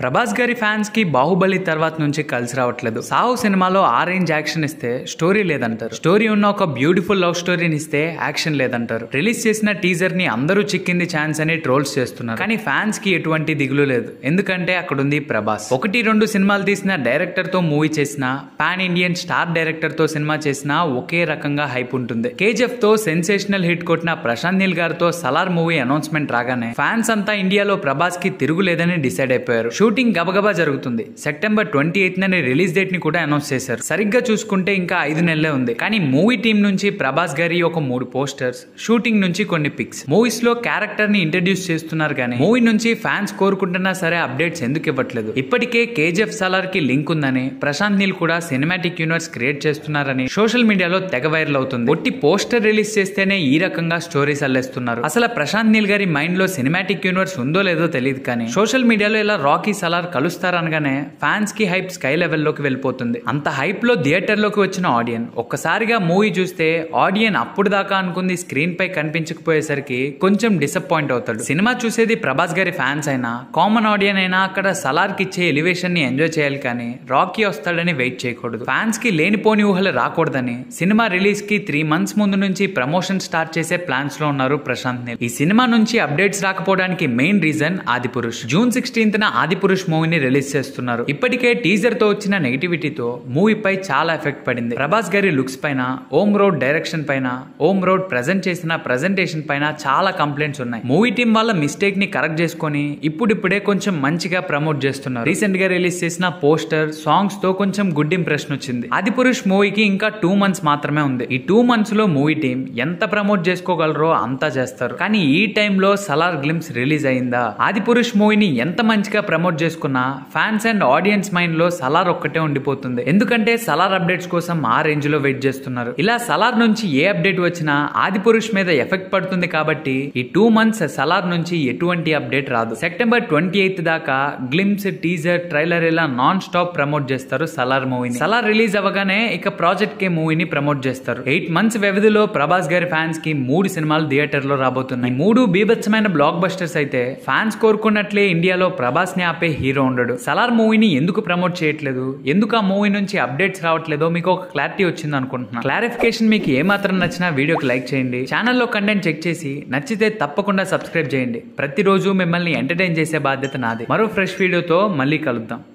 ప్రభాస్ గారి ఫ్యాన్స్ కి బాహుబలి తర్వాత నుంచి కలిసి రావట్లేదు సాహు సినిమాలో ఆ రేంజ్ యాక్షన్ ఇస్తే స్టోరీ లేదంటారు స్టోరీ ఉన్న ఒక బ్యూటిఫుల్ లవ్ స్టోరీని ఇస్తే యాక్షన్ లేదంటారు రిలీజ్ చేసిన టీజర్ ని అందరూ చిక్కింది ఛాన్స్ అని ట్రోల్స్ చేస్తున్నారు కానీ ఫ్యాన్స్ కి ఎటువంటి దిగులు లేదు ఎందుకంటే అక్కడ ఉంది ప్రభాస్ ఒకటి రెండు సినిమాలు తీసిన డైరెక్టర్ తో మూవీ చేసిన పాన్ ఇండియన్ స్టార్ డైరెక్టర్ తో సినిమా చేసిన ఒకే రకంగా హైప్ ఉంటుంది కేజీఎఫ్ తో సెన్సేషనల్ హిట్ కొట్టిన ప్రశాంత్ నీల్ గారితో సలార్ మూవీ అనౌన్స్మెంట్ రాగానే ఫ్యాన్స్ అంతా ఇండియాలో ప్రభాస్ కి తిరుగులేదని డిసైడ్ అయిపోయారు షూటింగ్ గబగబా జరుగుతుంది సెప్టెంబర్ ట్వంటీ ఎయిత్ నని రిలీజ్ డేట్ ని కూడా అనౌన్స్ చేశారు సరిగ్గా చూసుకుంటే ఇంకా ఐదు నెలలే ఉంది కానీ మూవీ టీం నుంచి ప్రభాస్ గారి ఒక మూడు పోస్టర్స్ షూటింగ్ నుంచి కొన్ని పిక్స్ మూవీస్ లో క్యారెక్టర్ ని ఇంట్రడ్యూస్ చేస్తున్నారు కానీ మూవీ నుంచి ఫ్యాన్స్ కోరుకుంటున్నా సరే అప్డేట్స్ ఎందుకు ఇవ్వట్లేదు ఇప్పటికే కేజీఎఫ్ సలార్ కి లింక్ ఉందని ప్రశాంత్ నీల్ కూడా సినిమాటిక్ యూనివర్స్ క్రియేట్ చేస్తున్నారని సోషల్ మీడియాలో తెగ వైరల్ అవుతుంది ఒట్టి పోస్టర్ రిలీజ్ చేస్తేనే ఈ రకంగా స్టోరీస్ అల్లేస్తున్నారు అసలు ప్రశాంత్ నీల్ గారి మైండ్ లో సినిమాటిక్ యూనివర్స్ ఉందో లేదో తెలియదు కానీ సోషల్ మీడియాలో ఇలా రాకీ సలార్ కలుస్తారనగానే ఫ్యాన్స్ కి హైప్ స్కై లెవెల్లోకి వెళ్ళిపోతుంది అంత హైప్ లో థియేటర్ లోకి వచ్చిన ఆడియన్ ఒక్కసారిగా మూవీ చూస్తే ఆడియన్ అప్పుడు దాకా అనుకుంది స్క్రీన్ పై కనిపించకపోయేసరికి కొంచెం డిసప్పాయింట్ అవుతాడు సినిమా చూసేది ప్రభాస్ గారి ఫ్యాన్స్ అయినా కామన్ ఆడియన్ అయినా అక్కడ సలార్ కి ఇచ్చే ఎలివేషన్ ని ఎంజాయ్ చేయాలి కానీ రాకీ వస్తాడని వెయిట్ చేయకూడదు ఫ్యాన్స్ కి లేనిపోని ఊహలు రాకూడదని సినిమా రిలీజ్ కి త్రీ మంత్స్ ముందు నుంచి ప్రమోషన్ స్టార్ట్ చేసే ప్లాన్స్ లో ఉన్నారు ప్రశాంత్ నీల్ ఈ సినిమా నుంచి అప్డేట్స్ రాకపోవడానికి మెయిన్ రీజన్ ఆది పురుష్ జూన్ సిక్స్టీన్త్ న ఆది పురుష్ మూవీని రిలీజ్ చేస్తున్నారు ఇప్పటికే టీజర్ తో వచ్చిన నెగిటివిటీతో మూవీపై చాలా ఎఫెక్ట్ పడింది ప్రభాస్ గారి లుక్స్ పైన ఓమ్ రోడ్ డైరెక్షన్ పైన ఓమ్ రోడ్ ప్రెజెంట్ చేసిన ప్రెజెంటేషన్ పైన చాలా కంప్లైంట్స్ ఉన్నాయి మూవీ టీం వాళ్ళ మిస్టేక్ ని కరెక్ట్ చేసుకొని ఇప్పుడిప్పుడే కొంచెం మంచిగా ప్రమోట్ చేస్తున్నారు రీసెంట్ గా రిలీజ్ చేసిన పోస్టర్ సాంగ్స్ తో కొంచెం గుడ్ ఇంప్రెషన్ వచ్చింది ఆది పురుష్ మూవీకి ఇంకా టూ మంత్స్ మాత్రమే ఉంది ఈ టూ మంత్స్ లో మూవీ టీం ఎంత ప్రమోట్ చేసుకోగలరో అంతా చేస్తారు కానీ ఈ టైంలో సలార్ గ్లిమ్స్ రిలీజ్ అయిందా ఆది పురుష్ మూవీని ఎంత మంచిగా ప్రమోట్ చేసుకున్నా ఫ్యాన్స్ అండ్ ఆడియన్స్ మైండ్ లో సలార్ ఒక్కటే ఉండిపోతుంది ఎందుకంటే సలార్ అప్డేట్స్ కోసం ఆ రేంజ్ లో వెయిట్ చేస్తున్నారు ఇలా సలార్ నుంచి ఏ అప్డేట్ వచ్చినా ఆది పురుష్ మీద ఎఫెక్ట్ పడుతుంది కాబట్టి ఈ టూ మంత్స్ సలార్ నుంచి ఎటువంటి అప్డేట్ రాదు సెప్టెంబర్ ట్వంటీ ఎయిత్ దాకా గ్లిమ్స్ టీజర్ ట్రైలర్ ఇలా నాన్ స్టాప్ ప్రమోట్ చేస్తారు సలార్ మూవీని సలార్ రిలీజ్ అవ్వగానే ఇక ప్రాజెక్ట్ కే మూవీని ప్రమోట్ చేస్తారు ఎయిట్ మంత్స్ వ్యవధిలో ప్రభాస్ గారి ఫ్యాన్స్ కి మూడు సినిమాలు థియేటర్ లో రాబోతున్నాయి ఈ మూడు బీభత్సమైన బ్లాక్ బస్టర్స్ అయితే ఫ్యాన్స్ కోరుకున్నట్లే ఇండియాలో ప్రభాస్ ని ఆపే హీరో ఉండడు సలార్ మూవీని ఎందుకు ప్రమోట్ చేయట్లేదు ఎందుకు ఆ మూవీ నుంచి అప్డేట్స్ రావట్లేదో మీకు ఒక క్లారిటీ వచ్చింది అనుకుంటున్నా క్లారిఫికేషన్ మీకు ఏమాత్రం నచ్చినా వీడియోకి లైక్ చేయండి ఛానల్లో కంటెంట్ చెక్ చేసి నచ్చితే తప్పకుండా సబ్స్క్రైబ్ చేయండి ప్రతిరోజు మిమ్మల్ని ఎంటర్టైన్ చేసే బాధ్యత నాది మరో ఫ్రెష్ వీడియోతో మళ్ళీ కలుద్దాం